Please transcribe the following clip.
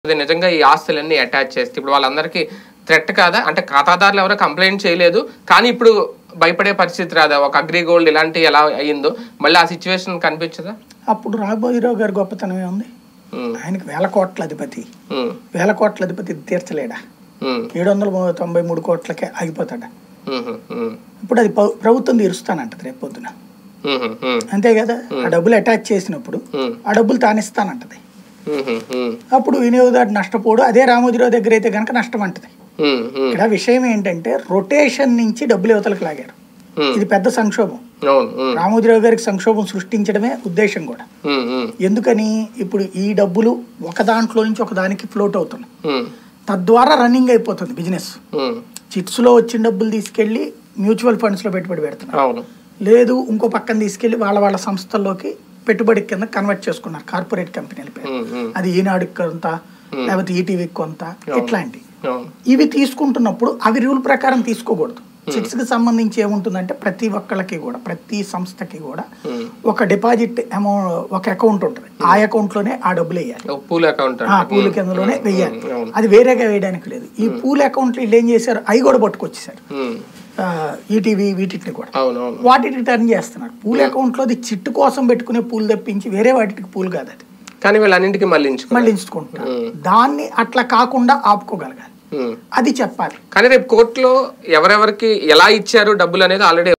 ఇది నిజంగా ఈ ఆస్తులన్నీ అటాచ్ చేస్తే ఇప్పుడు వాళ్ళందరికీ థ్రెట్ కాదా అంటే ఖాతాదారులు ఎవరో కంప్లైంట్ చేయలేదు కానీ ఇప్పుడు భయపడే పరిస్థితి రాదా ఒక అగ్రి గోల్డ్ ఇలాంటి ఎలా అయ్యిందో మళ్ళీ ఆ సిచ్యువేషన్ కనిపించదా అప్పుడు రాబోయేరావు గారి గొప్పతనం ఏముంది ఉమ్, ఆయనకి వేల కోట్ల అధిపతి ఉమ్, వేల కోట్ల అధిపతి తీర్చలేడా ఉమ్, ఏడు వందల తొంభై మూడు కోట్లకే ఆగిపోతాడా ఉమ్, ఉమ్, ఇప్పుడు అది పౌ- ప్రభుత్వం తీరుస్తానంటది రేపు పొద్దున ఉమ్, ఉమ్, అంతే కదా ఆ డబ్బులు అటాచ్ చేసినప్పుడు ఉమ్, ఆ డబ్బులు తానిస్తానంటది ఉమ్, ఉమ్, ఉమ్, అప్పుడు వినియోగదారు నష్టపోడు అదే రామోజీరావు దగ్గర అయితే కనుక నష్టం అంటది ఉమ్, ఉమ్, ఇక్కడ విషయం ఏంటంటే రొటేషన్ నుంచి డబ్బులు యువతలకు లాగారు ఉమ్, ఇది పెద్ద సంక్షోభం అవును ఉమ్, రామోజీరావు గారికి సంక్షోభం సృష్టించడమే ఉద్దేశం కూడా ఉమ్, ఉమ్, ఎందుకని ఇప్పుడు ఈ డబ్బులు ఒక దాంట్లో నుంచి ఒక దానికి ఫ్లోట్ అవుతున్నాయి ఉమ్, తద్వారా రన్నింగ్ అయిపోతుంది బిజినెస్ ఉమ్, చిట్స్లో వచ్చిన డబ్బులు తీసుకెళ్ళి మ్యూచువల్ ఫండ్స్లో పెట్టుబడి పెడుతున్నారు అవును లేదు ఇంకో పక్కన తీసుకెళ్ళి వాళ్ళ వాళ్ళ సంస్థల్లోకి పెట్టుబడి కింద కన్వర్ట్ చేసుకున్నారు కార్పొరేట్ కంపెనీల పేరు ఉమ్, ఉమ్, అది ఈనాడుకి కొంత లేకపోతే ఈటీవీకి కొంత ఇట్లాంటి అవును ఇవి తీసుకుంటున్నప్పుడు అవి రూల్ ప్రకారం తీసుకోకూడదు చిట్స్ కి సంబంధించి ఏముంటుందంటే ప్రతి ఒక్కళ్ళకి కూడా ప్రతి సంస్థకి కూడా ఉమ్, ఒక డిపాజిట్ అమౌంట్ ఒక అకౌంట్ ఉంటుంది ఆ అకౌంట్ లోనే ఆ డబ్బులు వేయాలి ఒక పూల్ అకౌంట్ ఆ పూల్ కిందలోనే వెయ్యాలి అవును అది వేరేగా వేయడానికి లేదు ఈ పూల్ అకౌంట్ వీళ్ళు ఏం చేశారు అవి కూడా పట్టుకొచ్చేసారు ఉమ్, ఆ, ఈటీవీ వీటిని కూడా అవును అవును వాటిని టర్న్ చేస్తున్నారు పూల్ అకౌంట్ లో చిట్టు కోసం పెట్టుకునే పూల్ తప్పించి వేరే వాటికి పూల్ కాదు అది కానీ వీళ్ళన్నింటికి మళ్ళించుకో మళ్ళీ ఎంచుకుంటున్నారు దాన్ని అట్లా కాకుండా ఆపుకోగలగాలి ఉమ్. అది చెప్పాలి కానీ రేపు కోర్టులో ఎవరెవరికి ఎలా ఇచ్చారు డబ్బులు అనేది ఆల్రెడీ